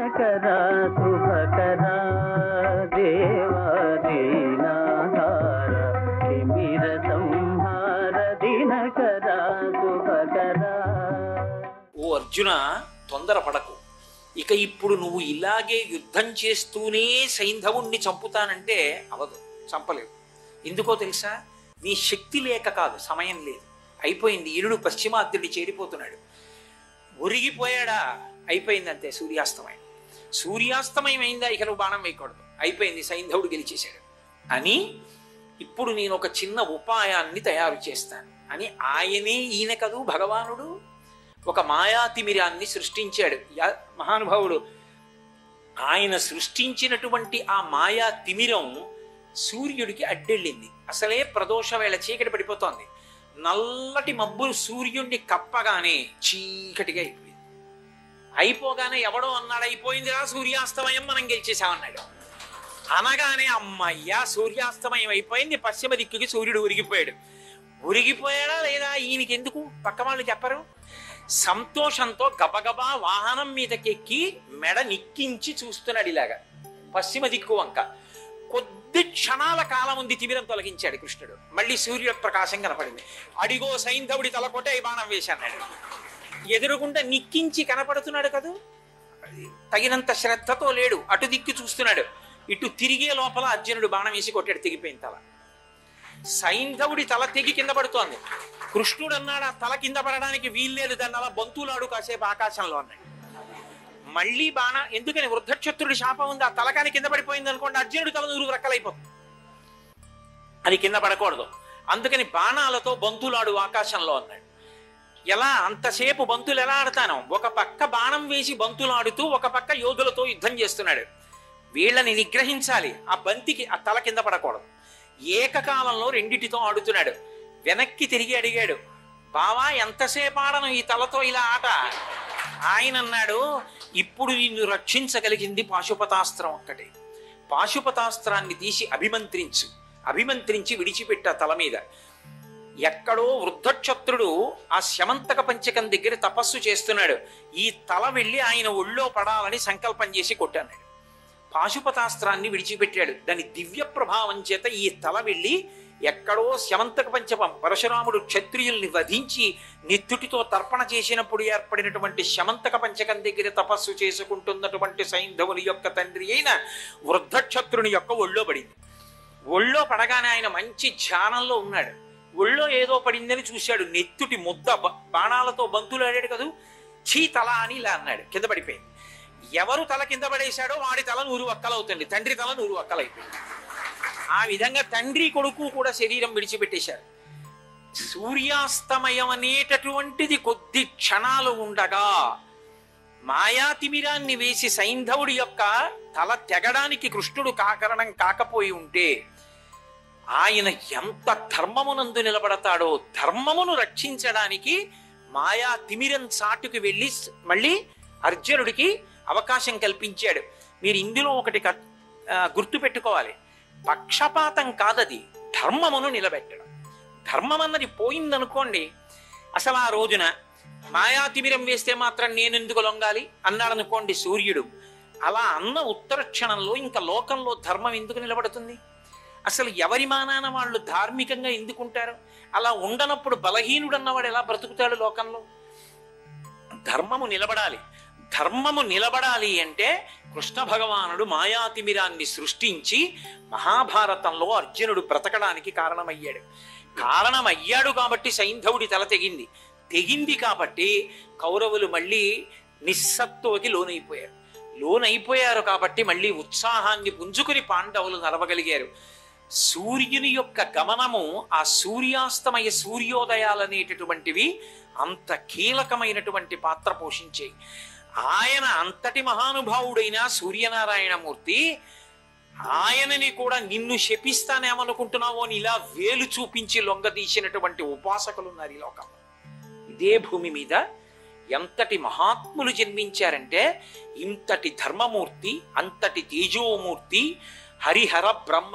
దినకరా శుభకరా దేవా దీనాహార తిమిర సంహార దినకరా శుభకరా ఓ అర్జున తొందరపడకు ఇక ఇప్పుడు నువ్వు ఇలాగే యుద్ధం చేస్తూనే సైంధవుణ్ణి చంపుతానంటే అవదు చంపలేవు ఎందుకో తెలుసా నీ శక్తి లేక కాదు సమయం లేదు అయిపోయింది ఇరుడు పశ్చిమాద్యుడి చేరిపోతున్నాడు ఒరిగిపోయాడా అయిపోయింది అంతే సూర్యాస్తమయం సూర్యాస్తమయం అయిందా ఇక నువ్వు బాణం వేయకూడదు అయిపోయింది సైంధవుడు గెలిచేశాడు అని ఇప్పుడు నేను ఒక చిన్న ఉపాయాన్ని తయారు చేస్తాను అని ఆయనే ఈయన కదూ భగవానుడు ఒక మాయాతిమిరాన్ని సృష్టించాడు యా- మహానుభావుడు ఆయన సృష్టించినటువంటి ఆ మాయా తిమిరం సూర్యుడికి అడ్డెళ్ళింది అసలే ప్రదోష వేళ చీకటి పడిపోతోంది నల్లటి మబ్బులు సూర్యుడిని కప్పగానే చీకటిగా అయిపోయింది అయిపోగానే ఎవడో అన్నాడు అయిపోయిందిరా సూర్యాస్తమయం మనం గెలిచేసామన్నాడు అనగానే అమ్మయ్యా సూర్యాస్తమయం అయిపోయింది పశ్చిమ దిక్కుకి సూర్యుడు ఉరిగిపోయాడు ఉరిగిపోయాడా లేదా ఈయనకి ఎందుకు పక్క వాళ్ళు చెప్పరు సంతోషంతో గబగబా వాహనం మీదకెక్కి మెడ నిక్కించి చూస్తున్నాడు ఇలాగా పశ్చిమ దిక్కు వంక కొద్ది క్షణాల కాలం ఉంది తిమిరం తొలగించాడు కృష్ణుడు మళ్ళీ సూర్య ప్రకాశం కనపడింది అడిగో సైంధవుడి తలకొట్టే ఈ బాణం వేశాన్నాడు ఎదురుగుండా నిక్కించి కనపడుతున్నాడు కదూ తగినంత శ్రద్ధతో లేడు అటు దిక్కు చూస్తున్నాడు ఇటు తిరిగే లోపల అర్జునుడు బాణం వేసి కొట్టాడు తెగిపోయిన తల సైంధవుడి తల తెగి కింద పడుతోంది కృష్ణుడు అన్నాడు ఆ తల కింద పడడానికి వీల్లేదు దాన్ని అలా బంతులాడు కాసేపు ఆకాశంలో అన్నాడు మళ్ళీ బాణ ఎందుకని వృద్ధక్షత్రుడి శాపం ఉంది ఆ తలకాని కింద పడిపోయింది అనుకోండి అర్జునుడి తల నూరు రక్కలైపోతుంది అది కింద పడకూడదు అందుకని బాణాలతో బంతులాడు ఆకాశంలో అన్నాడు ఎలా అంతసేపు బంతులు ఎలా ఆడతాను ఒక పక్క బాణం వేసి బంతులాడుతూ ఒక పక్క యోధులతో యుద్ధం చేస్తున్నాడు వీళ్ళని నిగ్రహించాలి ఆ బంతికి ఆ తల కింద పడకూడదు ఏకకాలంలో రెండిటితో ఆడుతున్నాడు వెనక్కి తిరిగి అడిగాడు బావా ఎంతసేపు ఆడను ఈ తలతో ఇలా ఆట ఆయన అన్నాడు ఇప్పుడు నిన్ను రక్షించగలిగింది పాశుపతాస్త్రం ఒక్కటే పాశుపతాస్త్రాన్ని తీసి అభిమంత్రించు అభిమంత్రించి విడిచిపెట్ట తల మీద ఎక్కడో వృద్ధక్షత్రుడు ఆ శమంతక పంచకం దగ్గర తపస్సు చేస్తున్నాడు ఈ తల వెళ్ళి ఆయన ఒళ్ళో పడాలని సంకల్పం చేసి కొట్టాడు పాశుపతాస్త్రాన్ని విడిచిపెట్టాడు దాని దివ్య ప్రభావం చేత ఈ తల వెళ్ళి ఎక్కడో శమంతక పంచపం పరశురాముడు క్షత్రియుల్ని వధించి నిత్తుటితో తర్పణ చేసినప్పుడు ఏర్పడినటువంటి శమంతక పంచకం దగ్గర తపస్సు చేసుకుంటున్నటువంటి సైంధవుని యొక్క తండ్రి అయిన వృద్ధక్షత్రుని యొక్క ఒళ్ళో పడింది ఒళ్ళో పడగానే ఆయన మంచి ధ్యానంలో ఉన్నాడు ఒళ్ళో ఏదో పడిందని చూశాడు నెత్తుటి ముద్ద బ- బాణాలతో బంతులు ఆడాడు కదూ చీ తల అని ఇలా అన్నాడు కింద పడిపోయింది ఎవరు తల కింద పడేశాడో వాడి తల నూరు వక్కలవుతుంది తండ్రి తల నూరు వక్కలైపోయింది ఆ విధంగా తండ్రి కొడుకు కూడా శరీరం విడిచిపెట్టేశారు సూర్యాస్తమయం అనేటటువంటిది కొద్ది క్షణాలు ఉండగా మాయాతిమిరాన్ని వేసి సైంధవుడి యొక్క తల తెగడానికి కృష్ణుడు కాకరణం కాకపోయి ఉంటే ఆయన ఎంత ధర్మమునందు నిలబడతాడో ధర్మమును రక్షించడానికి మాయా తిమిరం చాటుకు వెళ్ళి స్- మళ్ళీ అర్జునుడికి అవకాశం కల్పించాడు మీరు ఇందులో ఒకటి క- ఆ, గుర్తుపెట్టుకోవాలి పక్షపాతం కాదది ధర్మమును నిలబెట్టడం ధర్మం అన్నది పోయిందనుకోండి అసలు ఆ రోజున మాయా తిమిరం వేస్తే మాత్రం నేనెందుకు లొంగాలి అన్నాడనుకోండి సూర్యుడు అలా అన్న ఉత్తర క్షణంలో ఇంకా లోకంలో ధర్మం ఎందుకు నిలబడుతుంది అసలు ఎవరి మానాన వాళ్ళు ధార్మికంగా ఎందుకుంటారు అలా ఉండనప్పుడు బలహీనుడు అన్నవాడు ఎలా బ్రతుకుతాడు లోకంలో ధర్మము నిలబడాలి ధర్మము నిలబడాలి అంటే కృష్ణ భగవానుడు మాయాతిమిరాన్ని సృష్టించి మహాభారతంలో అర్జునుడు బ్రతకడానికి కారణమయ్యాడు కారణమయ్యాడు కాబట్టి సైంధవుడి తల తెగింది తెగింది కాబట్టి కౌరవులు మళ్ళీ నిస్సత్తువకి లోనైపోయారు లోనైపోయారు కాబట్టి మళ్ళీ ఉత్సాహాన్ని పుంజుకుని పాండవులు నడవగలిగారు సూర్యుని యొక్క గమనము ఆ సూర్యాస్తమయ సూర్యోదయాలనేటటువంటివి అంత కీలకమైనటువంటి పాత్ర పోషించాయి ఆయన అంతటి మహానుభావుడైన సూర్యనారాయణమూర్తి ఆయనని కూడా నిన్ను శపిస్తానేమనుకుంటున్నావో అని ఇలా వేలు చూపించి లొంగదీసినటువంటి ఉపాసకులు ఉన్నారు ఈ లోకంలో ఇదే భూమి మీద ఎంతటి మహాత్ములు జన్మించారంటే ఇంతటి ధర్మమూర్తి అంతటి తేజోమూర్తి హరిహర బ్రహ్మ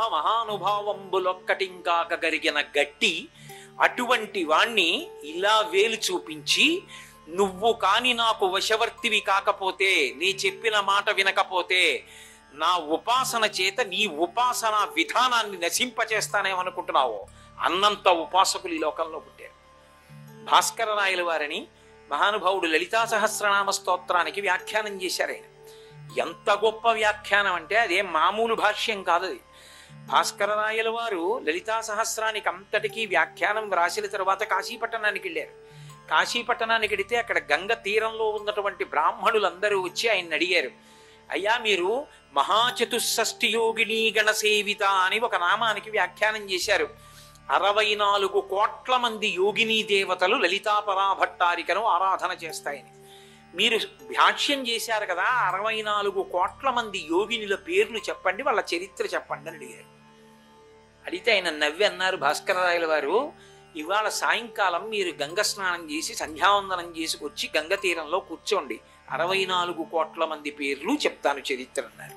మహానుభావంబులొక్కటింకాక గరిగిన గట్టి అటువంటి వాణ్ణి ఇలా వేలు చూపించి నువ్వు కాని నాకు వశవర్తివి కాకపోతే నీ చెప్పిన మాట వినకపోతే నా ఉపాసన చేత నీ ఉపాసన విధానాన్ని నశింపచేస్తానేమనుకుంటున్నావు అన్నంత ఉపాసకులు ఈ లోకంలో పుట్టారు భాస్కర రాయల వారిని మహానుభావుడు లలితా సహస్రనామ స్తోత్రానికి వ్యాఖ్యానం చేశారు ఆయన ఎంత గొప్ప వ్యాఖ్యానం అంటే అదేం మామూలు భాష్యం కాదు అది భాస్కర రాయల వారు లలితా సహస్రానికి అంతటికీ వ్యాఖ్యానం వ్రాసిన తర్వాత కాశీపట్టణానికి వెళ్ళారు కాశీపట్టణానికి వెడితే అక్కడ గంగ తీరంలో ఉన్నటువంటి బ్రాహ్మణులందరూ వచ్చి ఆయన అడిగారు అయ్యా మీరు మహాచతుషష్ఠి యోగిని గణసేవిత అని ఒక నామానికి వ్యాఖ్యానం చేశారు అరవై నాలుగు కోట్ల మంది యోగిని దేవతలు లలితాపరాభట్టారికను ఆరాధన చేస్తాయని మీరు భాష్యం చేశారు కదా అరవై నాలుగు కోట్ల మంది యోగినుల పేర్లు చెప్పండి వాళ్ళ చరిత్ర చెప్పండి అని అడిగారు అడిగితే ఆయన నవ్వి అన్నారు భాస్కరరాయల వారు ఇవాళ సాయంకాలం మీరు గంగ స్నానం చేసి సంధ్యావందనం చేసి వచ్చి గంగ తీరంలో కూర్చోండి అరవై నాలుగు కోట్ల మంది పేర్లు చెప్తాను చరిత్ర అన్నారు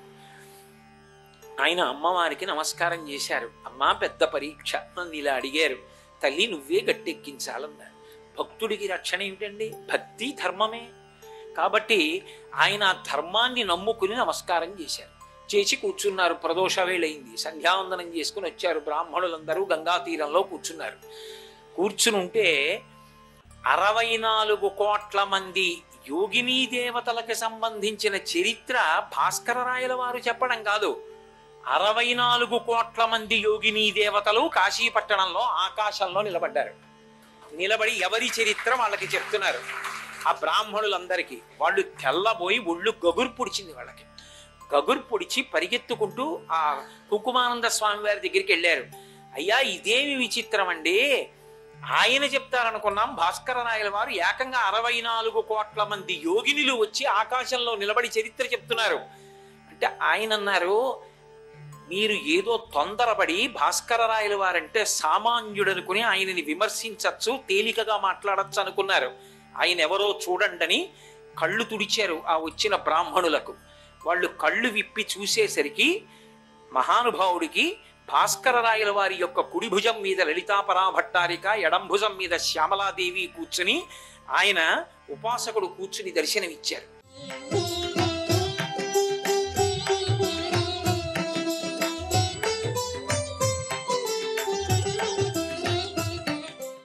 ఆయన అమ్మవారికి నమస్కారం చేశారు అమ్మా పెద్ద పరీక్ష నన్ను ఇలా అడిగారు తల్లి నువ్వే గట్టెక్కించాలన్నారు భక్తుడికి రక్షణ ఏమిటండి భక్తి ధర్మమే కాబట్టి ఆయన ఆ ధర్మాన్ని నమ్ముకుని నమస్కారం చేశారు చేసి కూర్చున్నారు ప్రదోష వేళయింది సంధ్యావందనం చేసుకుని వచ్చారు బ్రాహ్మణులందరూ గంగా తీరంలో కూర్చున్నారు కూర్చుని ఉంటే అరవై నాలుగు కోట్ల మంది యోగినీ దేవతలకు సంబంధించిన చరిత్ర భాస్కర రాయల వారు చెప్పడం కాదు అరవై నాలుగు కోట్ల మంది యోగినీ దేవతలు కాశీపట్టణంలో ఆకాశంలో నిలబడ్డారు నిలబడి ఎవరి చరిత్ర వాళ్ళకి చెప్తున్నారు ఆ బ్రాహ్మణులందరికీ వాళ్ళు తెల్లబోయి ఒళ్ళు గగురు పొడిచింది వాళ్ళకి గగురు పొడిచి పరిగెత్తుకుంటూ ఆ కుంకుమానంద స్వామి వారి దగ్గరికి వెళ్ళారు అయ్యా ఇదేమి విచిత్రం అండి ఆయన చెప్తారనుకున్నాం భాస్కర నాయల వారు ఏకంగా అరవై నాలుగు కోట్ల మంది యోగినులు వచ్చి ఆకాశంలో నిలబడి చరిత్ర చెప్తున్నారు అంటే ఆయన అన్నారు మీరు ఏదో తొందరపడి భాస్కర రాయల వారంటే సామాన్యుడనుకుని ఆయనని విమర్శించచ్చు తేలికగా మాట్లాడచ్చు అనుకున్నారు ఆయన ఎవరో చూడండని కళ్ళు తుడిచారు ఆ వచ్చిన బ్రాహ్మణులకు వాళ్ళు కళ్ళు విప్పి చూసేసరికి మహానుభావుడికి భాస్కర రాయల వారి యొక్క కుడి భుజం మీద లలితాపరాభట్టారిక ఎడం భుజం మీద శ్యామలాదేవి కూర్చుని ఆయన ఉపాసకుడు కూర్చుని దర్శనమిచ్చారు Thank you.